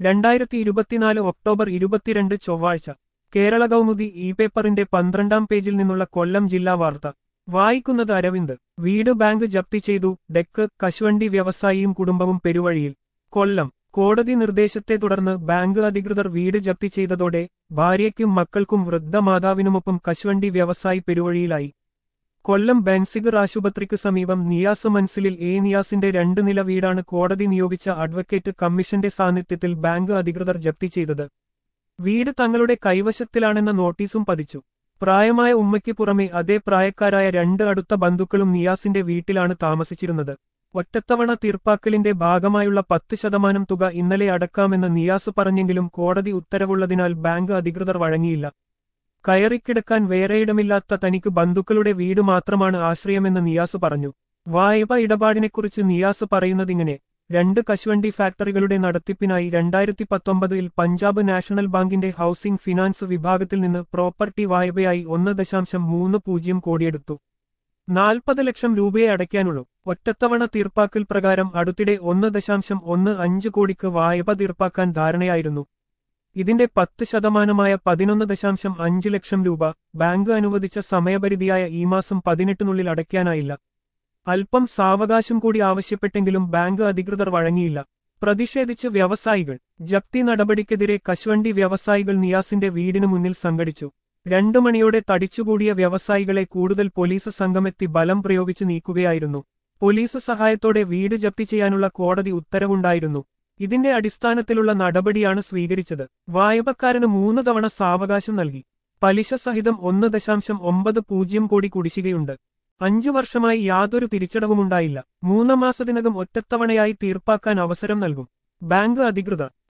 രണ്ടായിരത്തി ഇരുപത്തിനാല് ഒക്ടോബർ ഇരുപത്തിരണ്ട് ചൊവ്വാഴ്ച കേരള കൗമുദി ഇ പേപ്പറിന്റെ പന്ത്രണ്ടാം പേജിൽ നിന്നുള്ള കൊല്ലം ജില്ലാ വാർത്ത വായിക്കുന്നത് അരവിന്ദ് വീട് ബാങ്ക് ജപ്തി ചെയ്തു ഡെക്ക് കശുവണ്ടി വ്യവസായിയും കുടുംബവും പെരുവഴിയിൽ കൊല്ലം കോടതി നിർദ്ദേശത്തെ തുടർന്ന് ബാങ്ക് അധികൃതർ വീട് ജപ്തി ചെയ്തതോടെ ഭാര്യയ്ക്കും മക്കൾക്കും വൃദ്ധമാതാവിനുമൊപ്പം കശുവണ്ടി വ്യവസായി പെരുവഴിയിലായി കൊല്ലം ബെൻസിഗർ ആശുപത്രിക്ക് സമീപം നിയാസ് മൻസിലിൽ എ നിയാസിന്റെ രണ്ട് നില വീടാണ് കോടതി നിയോഗിച്ച അഡ്വക്കേറ്റ് കമ്മീഷന്റെ സാന്നിധ്യത്തിൽ ബാങ്ക് അധികൃതർ ജപ്തി ചെയ്തത് വീട് തങ്ങളുടെ കൈവശത്തിലാണെന്ന നോട്ടീസും പതിച്ചു പ്രായമായ ഉമ്മയ്ക്ക് പുറമെ അതേ പ്രായക്കാരായ രണ്ട് അടുത്ത ബന്ധുക്കളും നിയാസിന്റെ വീട്ടിലാണ് താമസിച്ചിരുന്നത് ഒറ്റത്തവണ തീർപ്പാക്കലിന്റെ ഭാഗമായുള്ള പത്ത് ശതമാനം തുക ഇന്നലെ അടക്കാമെന്ന് നിയാസ് പറഞ്ഞെങ്കിലും കോടതി ഉത്തരവുള്ളതിനാൽ ബാങ്ക് അധികൃതർ വഴങ്ങിയില്ല കയറിക്കിടക്കാൻ വേറെയിടമില്ലാത്ത തനിക്ക് ബന്ധുക്കളുടെ വീട് മാത്രമാണ് ആശ്രയമെന്ന് നിയാസ് പറഞ്ഞു വായ്പ ഇടപാടിനെക്കുറിച്ച് നിയാസ് പറയുന്നതിങ്ങനെ രണ്ട് കശുവണ്ടി ഫാക്ടറികളുടെ നടത്തിപ്പിനായി രണ്ടായിരത്തി പത്തൊമ്പതിൽ പഞ്ചാബ് നാഷണൽ ബാങ്കിന്റെ ഹൌസിംഗ് ഫിനാൻസ് വിഭാഗത്തിൽ നിന്ന് പ്രോപ്പർട്ടി വായ്പയായി ഒന്ന് ദശാംശം മൂന്ന് പൂജ്യം കോടിയെടുത്തു നാൽപ്പത് ലക്ഷം രൂപയെ അടയ്ക്കാനുള്ളൂ ഒറ്റത്തവണ തീർപ്പാക്കൽ പ്രകാരം അടുത്തിടെ ഒന്ന് ദശാംശം ഒന്ന് അഞ്ച് കോടിക്ക് വായ്പ തീർപ്പാക്കാൻ ധാരണയായിരുന്നു ഇതിന്റെ പത്ത് ശതമാനമായ പതിനൊന്ന് ദശാംശം അഞ്ച് ലക്ഷം രൂപ ബാങ്ക് അനുവദിച്ച സമയപരിധിയായ ഈ മാസം പതിനെട്ടിനുള്ളിൽ അടയ്ക്കാനായില്ല അല്പം സാവകാശം കൂടി ആവശ്യപ്പെട്ടെങ്കിലും ബാങ്ക് അധികൃതർ വഴങ്ങിയില്ല പ്രതിഷേധിച്ച് വ്യവസായികൾ ജപ്തി നടപടിക്കെതിരെ കശുവണ്ടി വ്യവസായികൾ നിയാസിന്റെ വീടിനു മുന്നിൽ സംഘടിച്ചു രണ്ടു മണിയോടെ തടിച്ചുകൂടിയ വ്യവസായികളെ കൂടുതൽ പോലീസ് സംഘമെത്തി ബലം പ്രയോഗിച്ച് നീക്കുകയായിരുന്നു പോലീസ് സഹായത്തോടെ വീട് ജപ്തി ചെയ്യാനുള്ള കോടതി ഉത്തരവുണ്ടായിരുന്നു ഇതിന്റെ അടിസ്ഥാനത്തിലുള്ള നടപടിയാണ് സ്വീകരിച്ചത് വായ്പക്കാരന് മൂന്ന് തവണ സാവകാശം നൽകി പലിശ സഹിതം ഒന്ന് ദശാംശം ഒമ്പത് പൂജ്യം കോടി കുടിശ്ശികയുണ്ട് അഞ്ചു വർഷമായി യാതൊരു തിരിച്ചടവുമുണ്ടായില്ല മൂന്ന് മാസത്തിനകം ഒറ്റത്തവണയായി തീർപ്പാക്കാൻ അവസരം നൽകും ബാങ്ക് അധികൃതർ